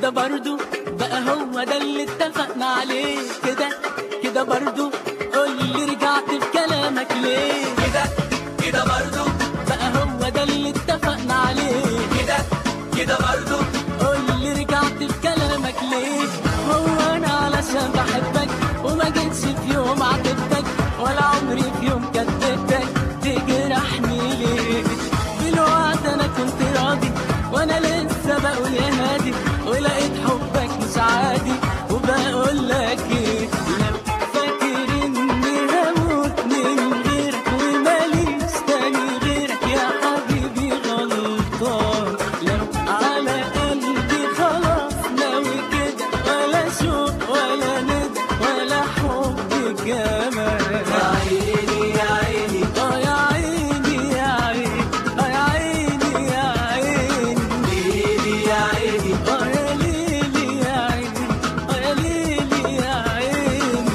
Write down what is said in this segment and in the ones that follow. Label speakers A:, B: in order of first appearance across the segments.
A: كده برضو بقى هو ده اللي اتفقنا عليه كده كده برضو قول لي رجعت في كلامك ليه
B: كده كده برضو
A: بقى هو ده اللي اتفقنا عليه
B: كده كده برضو
A: قول لي رجعت في كلامك ليه هو انا علشان بحبك وما جيتش في يوم عاتبتك ولا عمري في يوم كدبتك تجرحني ليه دلوقتي انا كنت راضي وانا لسه بقول يا هادي ولقيت حبك مش عادي وبقول لك ايه لو فاكر اني هموت من غيرك وماليش تاني غيرك يا حبيبي غلطان لو على قلبي خلاص ناوي كده ولا شوق ولا ندى ولا حب كمان
B: يا عيني يا عيني
A: اه يا عيني يا عيني اه يا عيني يا عيني
B: ليلي يا عيني
A: اه يا ليلي يا عيني اه يا ليلي يا عيني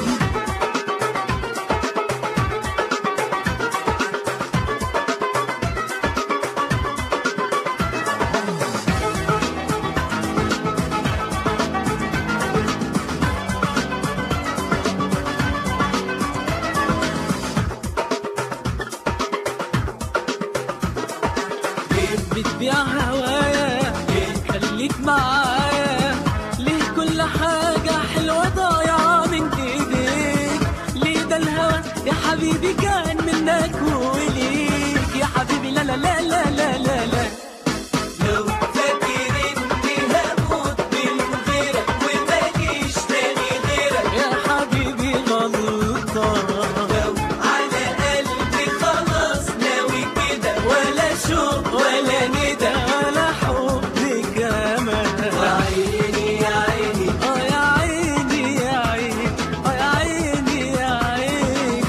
A: بتبيع هوايا خليك معايا ليه كل حاجة حلوة ضايعة من ايديك ليه ده الهوى يا حبيبي كان منك وليك يا حبيبي لا لا لا لا لا لا, لا.
B: لو فاكر اني هموت من غيرك وماليش تاني غيرك
A: يا حبيبي غلطان
B: لو على قلبي خلاص ناوي كده ولا شوق ولا ندى
A: ولا حب كمان
B: عيني يا عيني
A: اه يا عيني يا عيني اه يا عيني يا عيني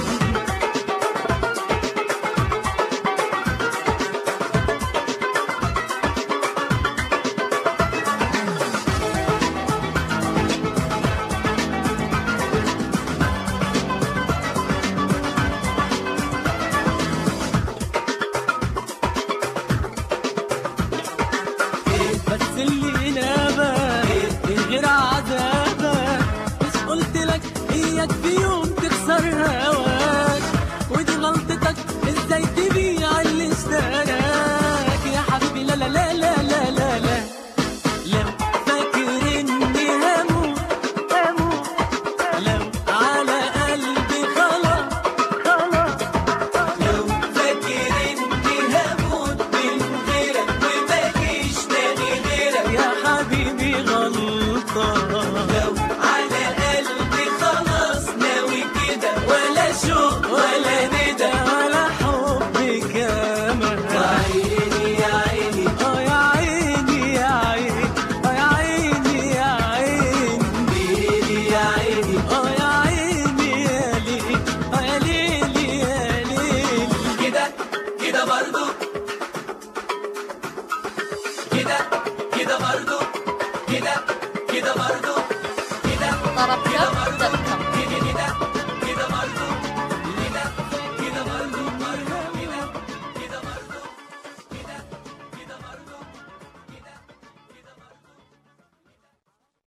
A: بس اللي نابه من غير عذابه مش قلت لك اياك في يوم تخسر هواك ودي غلطتك ازاي تبيع اللي اشتراك يا حبيبي لا لا لا لا لا لا لا لو فاكر اني هموت هموت لو على قلبي خلاص خلاص
B: لو فاكر اني هموت من غيرك وماليش تاني غيرك
A: يا حبيبي غلطان
B: لو على قلبي خلاص ناوي كده ولا شوق ولا ندى
A: ولا حب كمان
B: عيني يا عيني
A: اه يا عيني يا عيني اه يا عيني يا عيني
B: ليلي يا عيني
A: اه يا عيني يا ليلي اه يا ليلي يا ليلي
B: كده كده برضو كده كده برضو كده كده برضو كده
C: طرب
B: كده برضو